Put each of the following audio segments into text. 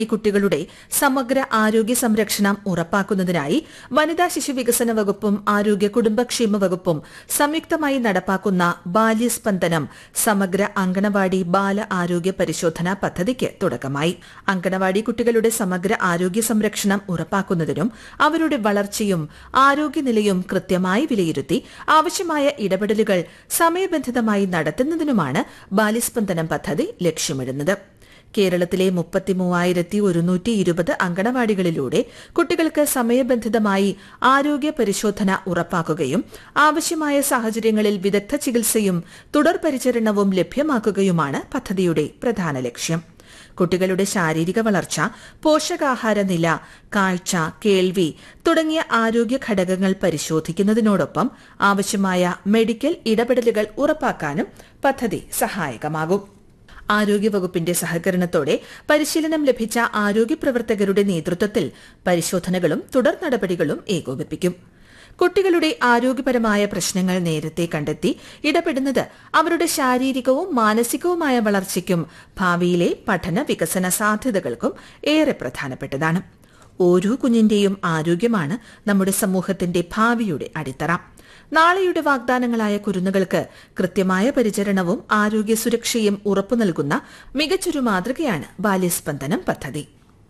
കുട്ടികളുടെ സമഗ്ര ആരോഗ്യ സംരക്ഷണം ഉറപ്പാക്കുന്നതിനായി വനിതാ ശിശു വികസന വകുപ്പും ആരോഗ്യ കുടുംബക്ഷേമ വകുപ്പും സംയുക്തമായി നടപ്പാക്കുന്ന ബാല്യസ്പന്ദനം സമഗ്ര അങ്കണവാടി ബാല ആരോഗ്യ പരിശോധന പദ്ധതിക്ക് തുടക്കമായി അങ്കണവാടി കുട്ടികളുടെ സമഗ്ര ആരോഗ്യ സംരക്ഷണം ഉറപ്പാക്കുന്നതിനും അവരുടെ വളർച്ചയും ആരോഗ്യനിലയും കൃത്യമായി വിലയിരുത്തി ആവശ്യമായ ഇടപെടലുകൾ സമയബന്ധിതമായി നടത്തുന്നതിനുമാണ് ബാല്യസ്പന്ദനം പദ്ധതി ലക്ഷ്യമിടുന്നത് കേരളത്തിലെ മുപ്പത്തിമൂവായിരത്തി ഒരുന്നൂറ്റി ഇരുപത് അങ്കണവാടികളിലൂടെ കുട്ടികൾക്ക് സമയബന്ധിതമായി ആരോഗ്യ പരിശോധന ഉറപ്പാക്കുകയും ആവശ്യമായ സാഹചര്യങ്ങളിൽ വിദഗ്ധ ചികിത്സയും തുടർ പരിചരണവും ലഭ്യമാക്കുകയുമാണ് പദ്ധതിയുടെ പ്രധാന ലക്ഷ്യം കുട്ടികളുടെ ശാരീരിക വളർച്ച പോഷകാഹാര നില കാഴ്ച കേൾവി തുടങ്ങിയ ആരോഗ്യ ഘടകങ്ങൾ പരിശോധിക്കുന്നതിനോടൊപ്പം ആവശ്യമായ മെഡിക്കൽ ഇടപെടലുകൾ ഉറപ്പാക്കാനും പദ്ധതി സഹായകമാകും ആരോഗ്യവകുപ്പിന്റെ സഹകരണത്തോടെ പരിശീലനം ലഭിച്ച ആരോഗ്യ പ്രവർത്തകരുടെ നേതൃത്വത്തിൽ പരിശോധനകളും തുടർ നടപടികളും ഏകോപിപ്പിക്കും കുട്ടികളുടെ ആരോഗ്യപരമായ പ്രശ്നങ്ങൾ നേരത്തെ കണ്ടെത്തി ഇടപെടുന്നത് അവരുടെ ശാരീരികവും മാനസികവുമായ വളർച്ചയ്ക്കും ഭാവിയിലെ പഠന വികസന സാധ്യതകൾക്കും ഏറെ പ്രധാനപ്പെട്ടതാണ് ഓരോ കുഞ്ഞിന്റെയും ആരോഗ്യമാണ് നമ്മുടെ സമൂഹത്തിന്റെ ഭാവിയുടെ അടിത്തറ നാളെയുടെ വാഗ്ദാനങ്ങളായ കുരുന്നുകൾക്ക് കൃത്യമായ പരിചരണവും ആരോഗ്യ സുരക്ഷയും ഉറപ്പു നൽകുന്ന മികച്ചൊരു മാതൃകയാണ് ബാല്യസ്പന്ദനം പദ്ധതി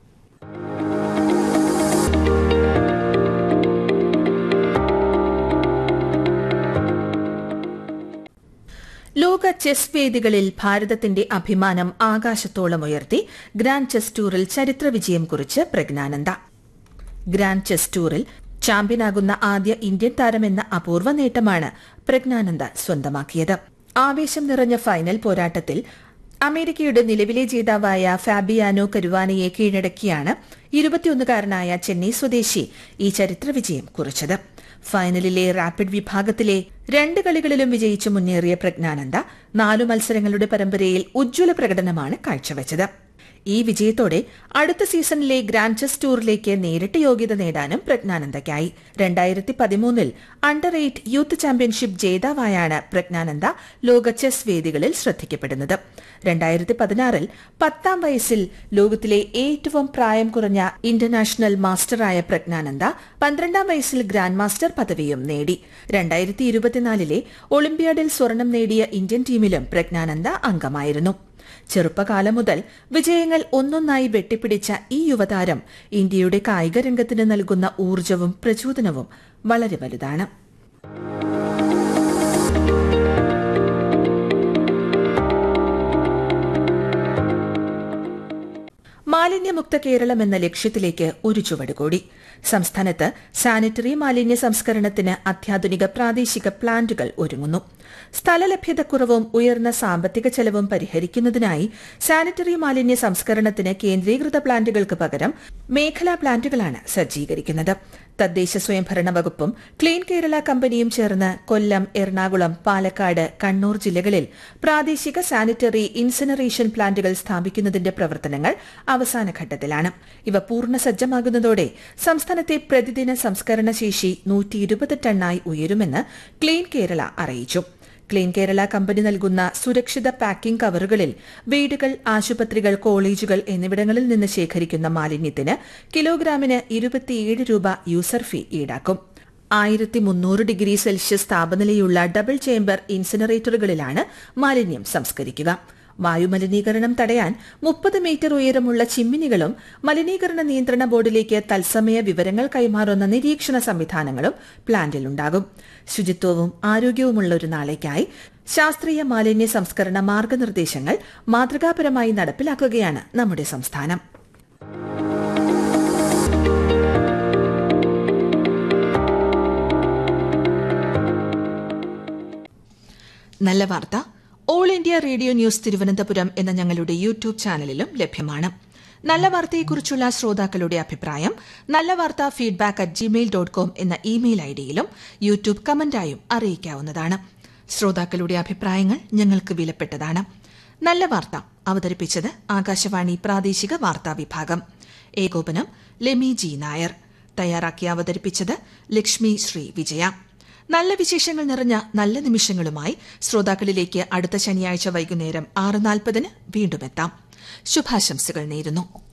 ലോക ചെസ് വേദികളിൽ ഭാരതത്തിന്റെ അഭിമാനം ആകാശത്തോളം ഉയർത്തി ഗ്രാൻഡ് ചെസ് ടൂറിൽ ചരിത്ര വിജയം കുറിച്ച് പ്രജ്ഞാനന്ദ ഗ്രാൻഡ് ചെസ് ടൂറിൽ ചാമ്പ്യനാകുന്ന ആദ്യ ഇന്ത്യൻ താരമെന്ന അപൂർവ നേട്ടമാണ് പ്രജ്ഞാനന്ദ സ്വന്തമാക്കിയത് ആവേശം നിറഞ്ഞ ഫൈനൽ പോരാട്ടത്തിൽ അമേരിക്കയുടെ നിലവിലെ ജേതാവായ ഫാബിയാനോ കരുവാനയെ കീഴടക്കിയാണ് ഇരുപത്തിയൊന്നുകാരനായ ചെന്നൈ സ്വദേശി ഈ ചരിത്ര വിജയം കുറിച്ചത് ഫൈനലിലെ റാപ്പിഡ് വിഭാഗത്തിലെ രണ്ട് കളികളിലും വിജയിച്ചു മുന്നേറിയ പ്രജ്ഞാനന്ദ നാലു മത്സരങ്ങളുടെ പരമ്പരയിൽ ഉജ്ജ്വല പ്രകടനമാണ് കാഴ്ചവെച്ചത് ഈ വിജയത്തോടെ അടുത്ത സീസണിലെ ഗ്രാൻഡ് ചെസ് ടൂറിലേക്ക് നേരിട്ട് യോഗ്യത നേടാനും പ്രജ്ഞാനന്ദയ്ക്കായി രണ്ടായിരത്തി പതിമൂന്നിൽ അണ്ടർ എയ്റ്റ് യൂത്ത് ചാമ്പ്യൻഷിപ്പ് ജേതാവായാണ് പ്രജ്ഞാനന്ദ ലോക ചെസ് വേദികളിൽ ശ്രദ്ധിക്കപ്പെടുന്നത് രണ്ടായിരത്തി പതിനാറിൽ പത്താം വയസ്സിൽ ലോകത്തിലെ ഏറ്റവും പ്രായം കുറഞ്ഞ ഇന്റർനാഷണൽ മാസ്റ്ററായ പ്രജ്ഞാനന്ദ പന്ത്രണ്ടാം വയസ്സിൽ ഗ്രാൻഡ് മാസ്റ്റർ പദവിയും നേടി രണ്ടായിരത്തി ഇരുപത്തിനാലിലെ ഒളിമ്പ്യാഡിൽ സ്വർണം നേടിയ ഇന്ത്യൻ ടീമിലും പ്രജ്ഞാനന്ദ അംഗമായിരുന്നു ചെറുപ്പകാലം മുതൽ വിജയങ്ങൾ ഒന്നൊന്നായി വെട്ടിപ്പിടിച്ച ഈ യുവതാരം ഇന്ത്യയുടെ കായിക രംഗത്തിന് നൽകുന്ന ഊർജവും പ്രചോദനവും വളരെ വലുതാണ് മാലിന്യമുക്ത കേരളം എന്ന ലക്ഷ്യത്തിലേക്ക് ഒരു ചുവട് കൂടി സംസ്ഥാനത്ത് സാനിറ്ററി മാലിന്യ സംസ്കരണത്തിന് അത്യാധുനിക പ്രാദേശിക പ്ലാന്റുകൾ ഒരുങ്ങുന്നു സ്ഥലലഭ്യതക്കുറവും ഉയർന്ന സാമ്പത്തിക ചെലവും പരിഹരിക്കുന്നതിനായി സാനിറ്ററി മാലിന്യ സംസ്കരണത്തിന് കേന്ദ്രീകൃത പ്ലാന്റുകൾക്ക് പകരം മേഖലാ പ്ലാന്റുകളാണ് സജ്ജീകരിക്കുന്നത് തദ്ദേശ സ്വയംഭരണ വകുപ്പും ക്ലീൻ കേരള കമ്പനിയും ചേർന്ന് കൊല്ലം എറണാകുളം പാലക്കാട് കണ്ണൂർ ജില്ലകളിൽ പ്രാദേശിക സാനിറ്ററി ഇൻസിനറേഷൻ പ്ലാന്റുകൾ സ്ഥാപിക്കുന്നതിന്റെ പ്രവർത്തനങ്ങൾ അവസാന ഘട്ടത്തിലാണ് ഇവ പൂർണ്ണ സജ്ജമാകുന്നതോടെ സംസ്ഥാനത്തെ പ്രതിദിന സംസ്കരണ ശേഷി നൂറ്റി ഇരുപത് ടണ്ണായി ഉയരുമെന്ന് ക്ലീൻ കേരള അറിയിച്ചു ക്ലീൻ കേരള കമ്പനി നൽകുന്ന സുരക്ഷിത പാക്കിംഗ് കവറുകളിൽ വീടുകൾ ആശുപത്രികൾ കോളേജുകൾ എന്നിവിടങ്ങളിൽ നിന്ന് ശേഖരിക്കുന്ന മാലിന്യത്തിന് കിലോഗ്രാമിന് ഇരുപത്തിയേഴ് രൂപ യൂസർ ഫീ ഈടാക്കും ആയിരത്തി മുന്നൂറ് ഡിഗ്രി സെൽഷ്യസ് താപനിലയുള്ള ഡബിൾ ചേംബർ ഇൻസിനറേറ്ററുകളിലാണ് മാലിന്യം സംസ്കരിക്കുക വായുമലിനീകരണം തടയാൻ മുപ്പത് മീറ്റർ ഉയരമുള്ള ചിമ്മിനികളും മലിനീകരണ നിയന്ത്രണ ബോർഡിലേക്ക് തത്സമയ വിവരങ്ങൾ കൈമാറുന്ന നിരീക്ഷണ സംവിധാനങ്ങളും പ്ലാന്റിലുണ്ടാകും ശുചിത്വവും ആരോഗ്യവുമുള്ള ഒരു നാളേക്കായി ശാസ്ത്രീയ മാലിന്യ സംസ്കരണ മാർഗനിർദ്ദേശങ്ങൾ മാതൃകാപരമായി നടപ്പിലാക്കുകയാണ് നമ്മുടെ സംസ്ഥാനം നല്ല വാർത്ത All India Radio news Thiruvananthapuram എന്ന ഞങ്ങളുടെ യൂട്യൂബ് ചാനലിലും ലഭ്യമാണ് നല്ല വാർത്തയെക്കുറിച്ചുള്ള ശ്രോതാക്കളുടെ അഭിപ്രായം നല്ല വാർത്ത feedback at Gmail dot com എന്ന ഇമെയിൽ ഐഡിയിലും യൂട്യൂബ് കമന്റായും അറിയിക്കാവുന്നതാണ് ശ്രോതാക്കളുടെ അഭിപ്രായങ്ങൾ ഞങ്ങൾക്ക് വിലപ്പെട്ടതാണ് നല്ല വാർത്ത അവതരിപ്പിച്ചത് ആകാശവാണി പ്രാദേശിക വാർത്താ വിഭാഗം ഏകോപനം ലെമി ജി നായർ തയ്യാറാക്കി അവതരിപ്പിച്ചത് ലക്ഷ്മി ശ്രീ വിജയ നല്ല വിശേഷങ്ങൾ നിറഞ്ഞ നല്ല നിമിഷങ്ങളുമായി ശ്രോതാക്കളിലേക്ക് അടുത്ത ശനിയാഴ്ച വൈകുന്നേരം ആറ് നാൽപ്പതിന് വീണ്ടും എത്താം ശുഭാശംസകൾ നേരുന്നു